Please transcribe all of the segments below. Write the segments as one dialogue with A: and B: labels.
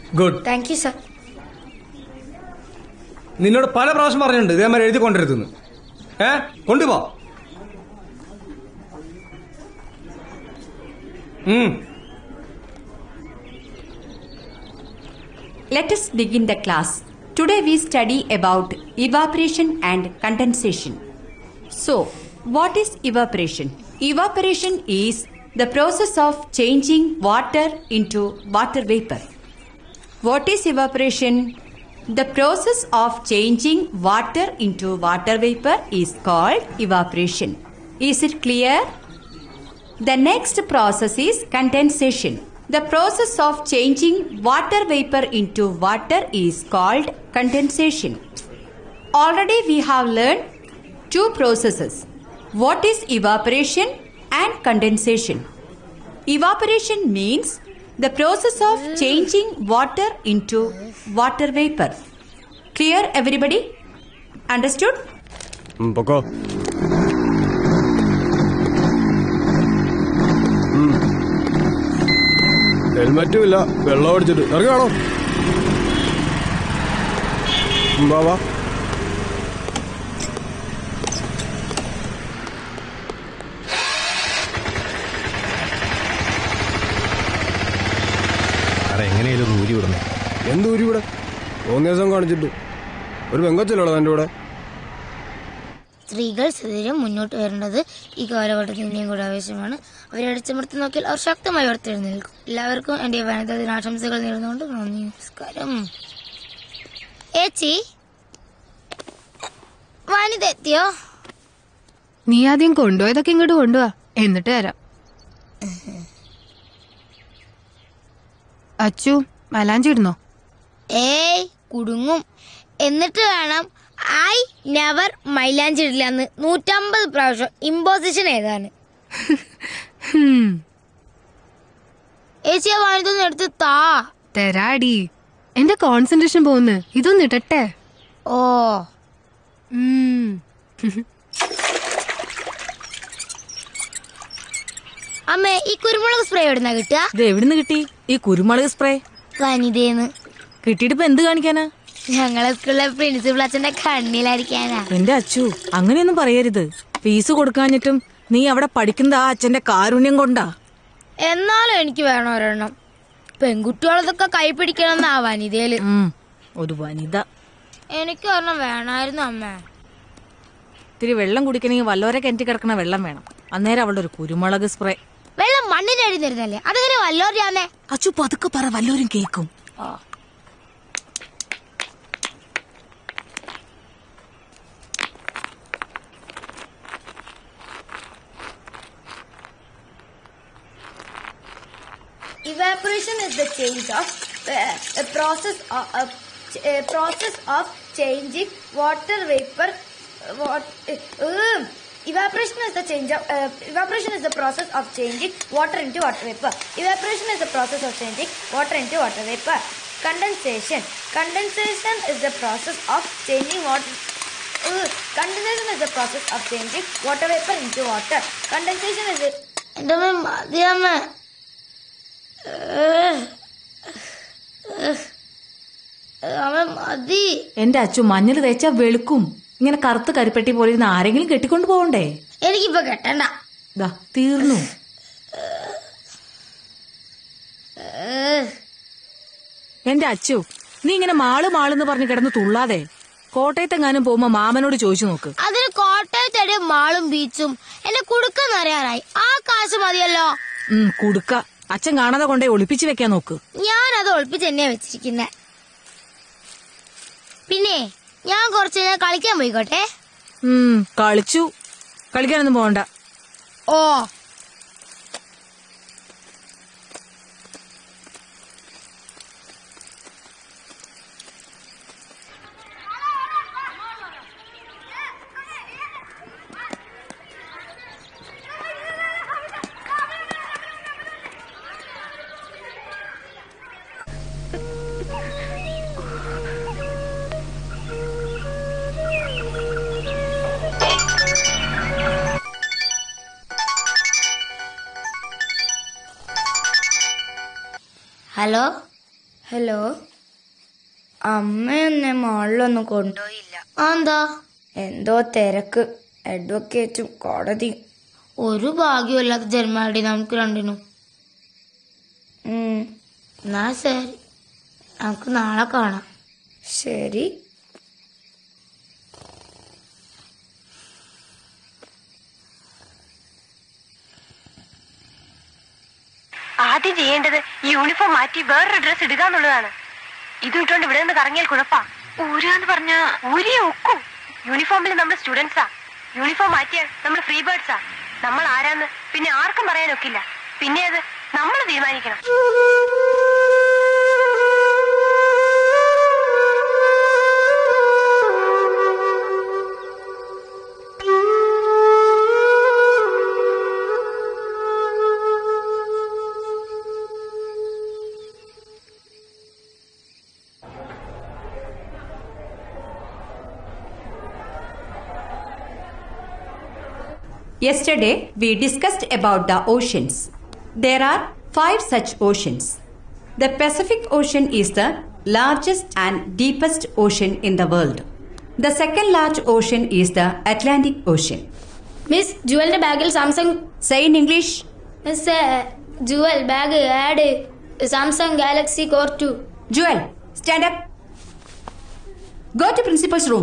A: Good
B: thank you sir
A: നിന്നോട് പല പ്രാവശ്യം പറഞ്ഞിട്ടുണ്ട് ഇതേമാതിരി എഴുതി കൊണ്ടിരുത്തുന്നു ഏ കൊണ്ടുപോ ഉം
C: Let us begin the class. Today we study about evaporation and condensation. So, what is evaporation? Evaporation is the process of changing water into water vapor. What is evaporation? The process of changing water into water vapor is called evaporation. Is it clear? The next process is condensation. The process of changing water vapor into water is called condensation. Already we have learned two processes. What is evaporation and condensation? Evaporation means the process of changing water into water vapor. Clear everybody? Understood?
D: ഉം, പൊക്കോ ഉം. ഹെൽമറ്റും ഇല്ല വെള്ളം അടിച്ചിട്ട് ഇറങ്ങാണോ വാ വാ
E: സാറേ എങ്ങനെയാലും ഊരി വിടണം
D: എന്ത് ഊരി ഇവിടെ മൂന്ന് ദിവസം കാണിച്ചിട്ട് ഒരു പെങ്കൊച്ചല്ലോടാ എൻ്റെ കൂടെ
B: സ്ത്രീകൾ സ്ഥിരം മുന്നോട്ട് വരേണ്ടത് ഈ കാലഘട്ടത്തിൽ ഇനിയും കൂടെ ആവശ്യമാണ് അവരെ അടിച്ചമർത്തി നോക്കിയാൽ അവർ ശക്തമായി ഉയർത്തെഴുന്നേൽക്കും എല്ലാവർക്കും എന്റെ വനിതാ ദിനാശംസകൾ നേർന്നുകൊണ്ട് നന്ദി നമസ്കാരം ഏച്ചി വനിത എത്തിയോ
F: നീ ആദ്യം കൊണ്ടുപോയതൊക്കെ ഇങ്ങോട്ട് കൊണ്ടുവാ എന്നിട്ട് തരാം അച്ചു മലാഞ്ചി ഇടുന്നോ
B: ഏയ് കുടുങ്ങും എന്നിട്ട് വേണം ഐ നെവർ മൈലാഞ്ചിടില്ല എന്ന് നൂറ്റമ്പത് പ്രാവശ്യം ഇമ്പോസിഷൻ ഏതാണ്
F: ഹും,
B: ഏച്ചി ആ വനിതൊന്ന് എടുത്ത് താ
F: തരാടി എന്റെ കോൺസെൻട്രേഷൻ പോകുന്നു ഇതൊന്നും ഇടട്ടെ
B: ഓ
F: ഉം.
B: അമ്മേ ഈ കുരുമുളക് സ്പ്രേ എവിടുന്നാ കിട്ടുക
G: ഇത് എവിടുന്ന് കിട്ടി ഈ കുരുമുളക് സ്പ്രേ
B: വനിതേന്ന്
G: കിട്ടിയിട്ട് ഇപ്പൊ എന്ത് കാണിക്കാനാ
B: ഞങ്ങളെ സ്കൂളിലെ പ്രിൻസിപ്പൾ അച്ഛന്റെ കണ്ണിലായിരിക്കാനാ
G: എന്റെ അച്ചു അങ്ങനെയൊന്നും പറയരുത് ഫീസ് കൊടുക്കാഞ്ഞിട്ടും നീ അവിടെ പഠിക്കുന്നത് ആ അച്ഛന്റെ കാരുണ്യം കൊണ്ടാ
B: എന്നാലും എനിക്ക് വേണം ഒരെണ്ണം പെൺകുട്ടികളതൊക്കെ കൈ പിടിക്കണമെന്നാ വനിതയില്
G: ഉം, ഒരു വനിത
B: എനിക്ക് ഒരെണ്ണം വേണമായിരുന്നു അമ്മ
G: ഇത്തിരി വെള്ളം കുടിക്കണമെങ്കിൽ വല്ലോരെ കിണറ്റി കിടക്കണ വെള്ളം വേണം അന്നേരം അവളുടെ ഒരു കുരുമുളക് സ്പ്രേ
B: വെള്ളം മണ്ണിന്റെ അടി തരുന്നല്ലേ അതെങ്ങനെ വല്ലോറിയാന്നേ
G: അച്ചു പതുക്കെ പറ വല്ലോരും കേക്കും
B: Evaporation is the change of uh, a process of a, a process of changing water vapor. uh, What um, evaporation is the change of uh, evaporation is the process of changing water into water vapor. Evaporation is the process of changing water into water vapor. Condensation. Condensation is the process of changing water. Uh, condensation is the process of changing water vapor into water. Condensation is the. എൻ്റെ മതിയമ്മ അവൻ മതി
G: എന്റെ അച്ചു മഞ്ഞൾ തേച്ചാ വെളുക്കും ഇങ്ങനെ കറുത്ത് കരിപ്പെട്ടി പോലെ ഇരുന്ന് ആരെങ്കിലും കെട്ടിക്കൊണ്ട് പോകണ്ടേ
B: എനിക്കിപ്പോ കെട്ടണ്ട
G: ദാ തീർന്നു എന്റെ അച്ചു നീ ഇങ്ങനെ മാള് മാളെന്ന് പറഞ്ഞ് കിടന്ന് തുള്ളാതെ കോട്ടയത്തെങ്ങാനും പോകുമ്പോ മാമനോട് ചോദിച്ചു നോക്ക്
B: അതിന് കോട്ടയത്തടി മാളും ബീച്ചും എന്നെ കുടുക്കെന്നറിയാറായി ആ കാശ് മതിയല്ലോ
G: ഉം കുടുക്ക അച്ഛൻ കാണാതെ കൊണ്ടേ ഒളിപ്പിച്ചു വെക്കാൻ നോക്ക്
B: ഞാൻ അത് ഒളിപ്പിച്ച് തന്നെയാ വെച്ചിരിക്കുന്നെ പിന്നെ ഞാൻ കുറച്ച് നേരം കളിക്കാൻ പോയിക്കോട്ടെ
G: ഉം കളിച്ചു കളിക്കാനൊന്നും പോകണ്ട
B: ഓ ഹലോ ഹലോ അമ്മ എന്നെ മാളിലൊന്നും കൊണ്ടുപോയില്ല എന്താ എന്തോ തിരക്ക് അഡ്വക്കേറ്റും കോടതിയും ഒരു ഭാഗ്യമില്ലാത്ത ജന്മാടി നമുക്ക് രണ്ടിനും ഉം, എന്നാ ശരി നമുക്ക് നാളെ കാണാം ശരി
H: ആദ്യം ചെയ്യേണ്ടത് ഈ യൂണിഫോം മാറ്റി വേറൊരു ഡ്രസ് ഇടുക എന്നുള്ളതാണ് ഇത് ഇട്ടുകൊണ്ട് ഇവിടെ നിന്ന് കറങ്ങിയാൽ കുഴപ്പാ ഊരാന്ന് പറഞ്ഞ ഊരിയെ ഒക്കും യൂണിഫോമിൽ നമ്മൾ സ്റ്റുഡൻസാ യൂണിഫോം മാറ്റിയാൽ നമ്മൾ ഫ്രീ ബേർഡ്സാ നമ്മൾ ആരാന്ന് പിന്നെ ആർക്കും പറയാനൊക്കില്ല പിന്നെ അത് നമ്മൾ തീരുമാനിക്കണം
C: Yesterday, we discussed about the oceans. There are five such oceans. The Pacific Ocean is the largest and deepest ocean in the world. The second large ocean is the Atlantic Ocean.
B: Miss ജുവലിന്റെ ബാഗിൽ Samsung
C: Say in English.
B: Miss Joel bag had Samsung Galaxy Core two
C: Joel, stand up. Go to principal's room.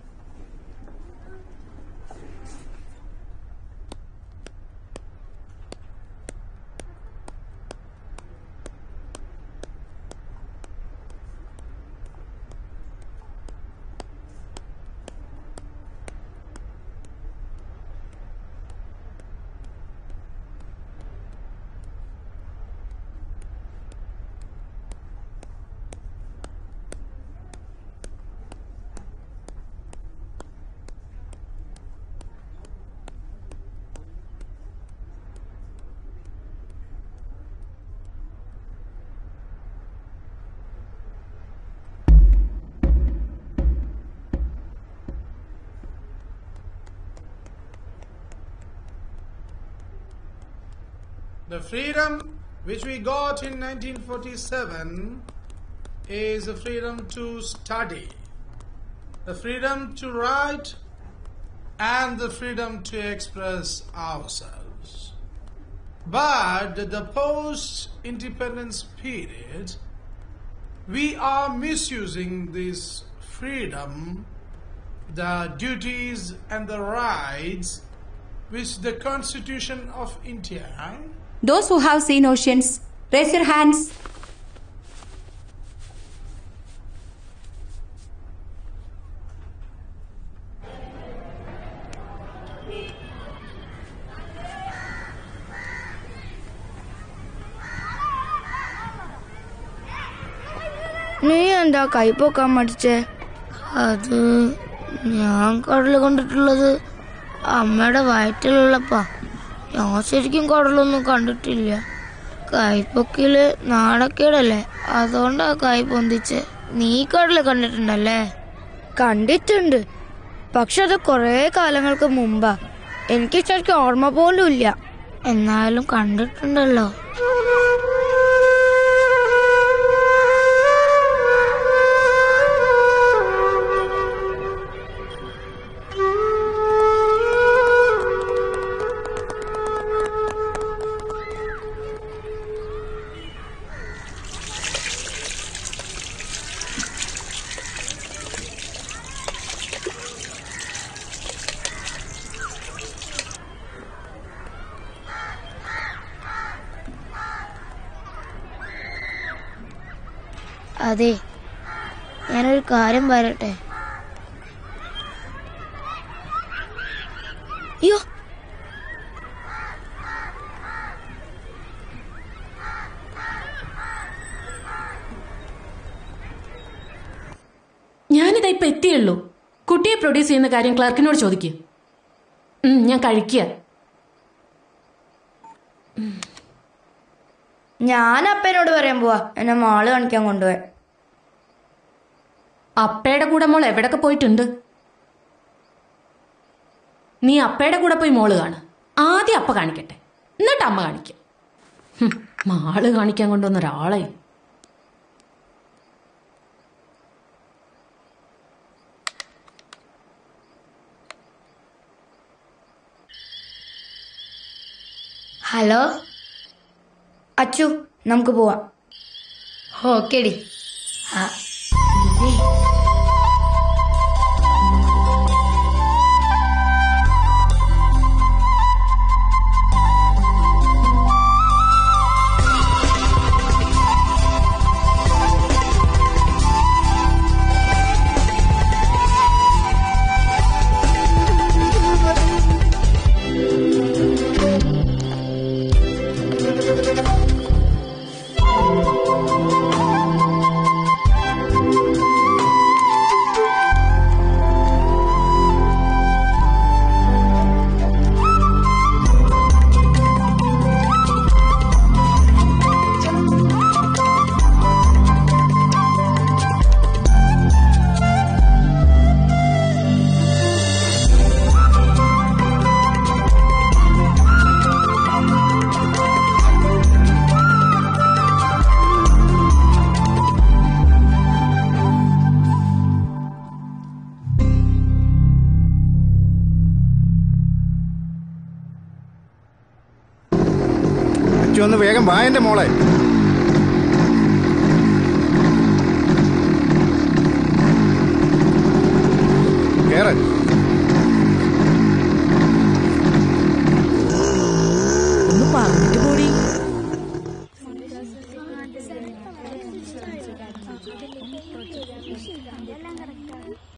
I: The freedom which we got in 1947 is the freedom to study, the freedom to write, and the freedom to express ourselves. But the post independence period, we are misusing this freedom, the duties and the rights which the Constitution of India
C: Those who have seen oceans, raise your hands.
B: നീ എന്താ കൈപ്പൊക്കാൻ മടിച്ചേ അത് ഞാൻ കടൽ കണ്ടിട്ടുള്ളത് അമ്മയുടെ വയറ്റിലുള്ളപ്പാ ഞാൻ ശരിക്കും കടലൊന്നും കണ്ടിട്ടില്ല കൈപ്പൊക്കില് നാണക്കേടല്ലേ അതുകൊണ്ടാ കൈ പൊന്തിച്ച് നീ കടല് കണ്ടിട്ടുണ്ടല്ലേ കണ്ടിട്ടുണ്ട് പക്ഷെ അത് കുറേ കാലങ്ങൾക്ക് മുമ്പാ എനിക്ക് ശരിക്കും ഓർമ്മ പോലും ഇല്ല എന്നാലും കണ്ടിട്ടുണ്ടല്ലോ അതെ ഞാനൊരു കാര്യം പറയട്ടെ അയ്യോ
J: ഞാനിതാ ഇപ്പൊ എത്തിയുള്ളൂ കുട്ടിയെ പ്രൊഡ്യൂസ് ചെയ്യുന്ന കാര്യം ക്ലർക്കിനോട് ചോദിക്കുക ഞാൻ കഴിക്കുക
B: ഞാൻ അപ്പനോട് പറയാൻ പോവാ എന്നെ മാള് കാണിക്കാൻ കൊണ്ടുപോയി
J: അപ്പയുടെ കൂടെ മോൾ എവിടൊക്കെ പോയിട്ടുണ്ട് നീ അപ്പയുടെ കൂടെ പോയി മോള് കാണ് ആദ്യം അപ്പ കാണിക്കട്ടെ എന്നിട്ട് അമ്മ കാണിക്കാം ഹും, മാള് കാണിക്കാൻ കൊണ്ടുവന്ന ഒരാളെ
B: ഹലോ അച്ചു നമുക്ക് പോവാം
J: ഓക്കേടി
B: ആ
K: അച്ചു ഒന്ന് വേഗം വാ എന്റെ മോളെ കേറ്